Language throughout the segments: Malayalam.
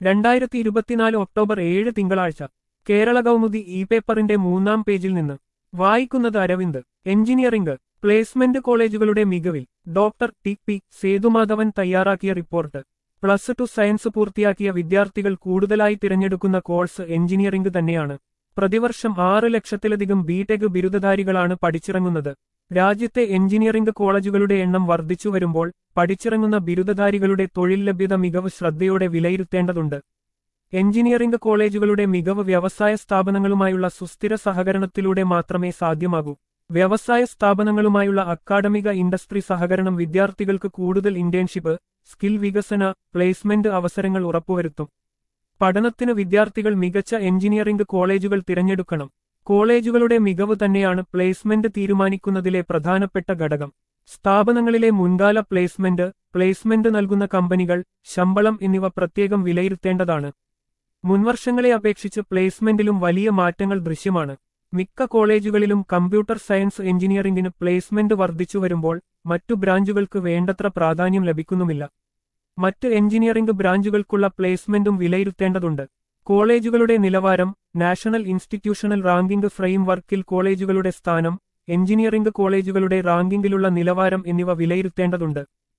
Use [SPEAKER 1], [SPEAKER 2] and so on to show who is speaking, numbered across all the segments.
[SPEAKER 1] രണ്ടായിരത്തി ഇരുപത്തിനാല് ഒക്ടോബർ ഏഴ് തിങ്കളാഴ്ച കേരള കൗമുദി ഇ പേപ്പറിന്റെ മൂന്നാം പേജിൽ നിന്ന് വായിക്കുന്നത് അരവിന്ദ് എഞ്ചിനീയറിംഗ് പ്ലേസ്മെന്റ് കോളേജുകളുടെ മികവിൽ ഡോക്ടർ ടി പി സേതുമാധവൻ തയ്യാറാക്കിയ റിപ്പോർട്ട് പ്ലസ് ടു സയൻസ് പൂർത്തിയാക്കിയ വിദ്യാർത്ഥികൾ കൂടുതലായി തിരഞ്ഞെടുക്കുന്ന കോഴ്സ് എഞ്ചിനീയറിംഗ് തന്നെയാണ് പ്രതിവർഷം ആറ് ലക്ഷത്തിലധികം ബിടെക് ബിരുദധാരികളാണ് പഠിച്ചിറങ്ങുന്നത് രാജ്യത്തെ എഞ്ചിനീയറിംഗ് കോളേജുകളുടെ എണ്ണം വർദ്ധിച്ചു വരുമ്പോൾ പഠിച്ചിറങ്ങുന്ന ബിരുദധാരികളുടെ തൊഴിൽ ലഭ്യത മികവ് ശ്രദ്ധയോടെ വിലയിരുത്തേണ്ടതുണ്ട് എഞ്ചിനീയറിംഗ് കോളേജുകളുടെ മികവ് വ്യവസായ സ്ഥാപനങ്ങളുമായുള്ള സുസ്ഥിര സഹകരണത്തിലൂടെ മാത്രമേ സാധ്യമാകൂ വ്യവസായ സ്ഥാപനങ്ങളുമായുള്ള അക്കാഡമിക ഇൻഡസ്ട്രി സഹകരണം വിദ്യാർത്ഥികൾക്ക് കൂടുതൽ ഇന്റേൺഷിപ്പ് സ്കിൽ വികസന പ്ലേസ്മെന്റ് അവസരങ്ങൾ ഉറപ്പുവരുത്തും പഠനത്തിന് വിദ്യാർത്ഥികൾ മികച്ച എഞ്ചിനീയറിംഗ് കോളേജുകൾ തിരഞ്ഞെടുക്കണം കോളേജുകളുടെ മികവ് തന്നെയാണ് പ്ലേസ്മെന്റ് തീരുമാനിക്കുന്നതിലെ പ്രധാനപ്പെട്ട ഘടകം സ്ഥാപനങ്ങളിലെ മുൻകാല പ്ലേസ്മെന്റ് പ്ലേസ്മെന്റ് നൽകുന്ന കമ്പനികൾ ശമ്പളം എന്നിവ പ്രത്യേകം വിലയിരുത്തേണ്ടതാണ് മുൻവർഷങ്ങളെ അപേക്ഷിച്ച് പ്ലേസ്മെന്റിലും വലിയ മാറ്റങ്ങൾ ദൃശ്യമാണ് മിക്ക കോളേജുകളിലും കമ്പ്യൂട്ടർ സയൻസ് എഞ്ചിനീയറിംഗിന് പ്ലേസ്മെന്റ് വർദ്ധിച്ചു വരുമ്പോൾ മറ്റു ബ്രാഞ്ചുകൾക്ക് വേണ്ടത്ര പ്രാധാന്യം ലഭിക്കുന്നുമില്ല മറ്റ് എഞ്ചിനീയറിംഗ് ബ്രാഞ്ചുകൾക്കുള്ള പ്ലേസ്മെന്റും വിലയിരുത്തേണ്ടതുണ്ട് കോളേജുകളുടെ നിലവാരം നാഷണൽ ഇൻസ്റ്റിറ്റ്യൂഷണൽ റാങ്കിംഗ് ഫ്രെയിംവർക്കിൽ കോളേജുകളുടെ സ്ഥാനം എഞ്ചിനീയറിംഗ് കോളേജുകളുടെ റാങ്കിംഗിലുള്ള നിലവാരം എന്നിവ വിലയിരുത്തേണ്ടതുണ്ട്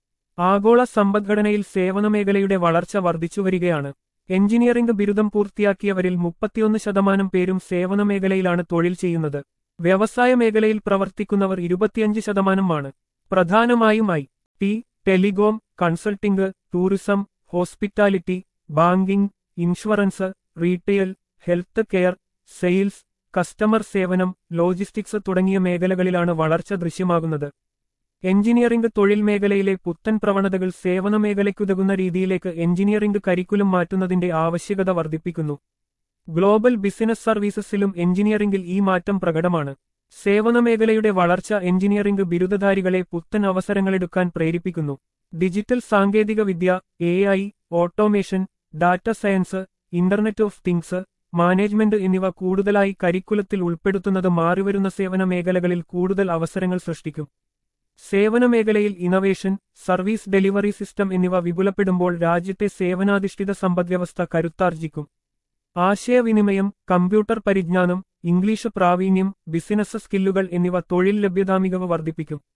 [SPEAKER 1] ആഗോള സമ്പദ്ഘടനയിൽ സേവനമേഖലയുടെ വളർച്ച വർദ്ധിച്ചുവരികയാണ് എഞ്ചിനീയറിംഗ് ബിരുദം പൂർത്തിയാക്കിയവരിൽ മുപ്പത്തിയൊന്ന് ശതമാനം പേരും സേവനമേഖലയിലാണ് തൊഴിൽ ചെയ്യുന്നത് വ്യവസായ മേഖലയിൽ പ്രവർത്തിക്കുന്നവർ ഇരുപത്തിയഞ്ച് ശതമാനമാണ് പ്രധാനമായും I T telecom consulting tourism hospitality banking insurance retail health care sales customer സേവനം ലോജിസ്റ്റിക്സ് തുടങ്ങിയ മേഖലകളിലാണ് വളർച്ച ദൃശ്യമാകുന്നത് എഞ്ചിനീയറിംഗ് തൊഴിൽ മേഖലയിലെ പുത്തൻ പ്രവണതകൾ സേവന മേഖലയ്ക്കുതകുന്ന രീതിയിലേക്ക് എഞ്ചിനീയറിംഗ് കരിക്കുലം മാറ്റുന്നതിന്റെ ആവശ്യകത വർദ്ധിപ്പിക്കുന്നു ഗ്ലോബൽ ബിസിനസ് സർവീസസിലും എഞ്ചിനീയറിംഗിൽ ഈ മാറ്റം പ്രകടമാണ് സേവന മേഖലയുടെ വളർച്ച എഞ്ചിനീയറിംഗ് ബിരുദധാരികളെ പുത്തൻ അവസരങ്ങളെടുക്കാൻ പ്രേരിപ്പിക്കുന്നു ഡിജിറ്റൽ സാങ്കേതിക വിദ്യ A I automation data science internet of things management എന്നിവ കൂടുതലായി കരിക്കുലത്തിൽ ഉൾപ്പെടുത്തുന്നത് മാറിവരുന്ന സേവന മേഖലകളിൽ കൂടുതൽ അവസരങ്ങൾ സൃഷ്ടിക്കും സേവന മേഖലയിൽ ഇന്നവേഷൻ സർവീസ് ഡെലിവറി സിസ്റ്റം എന്നിവ വിപുലപ്പെടുമ്പോൾ രാജ്യത്തെ സേവനാധിഷ്ഠിത സമ്പദ്വ്യവസ്ഥ കരുത്താർജിക്കും ആശയവിനിമയം കമ്പ്യൂട്ടർ പരിജ്ഞാനം ഇംഗ്ലീഷ് പ്രാവീണ്യം ബിസിനസ് സ്കില്ലുകൾ എന്നിവ തൊഴിൽ ലഭ്യതാ മികവ് വർദ്ധിപ്പിക്കും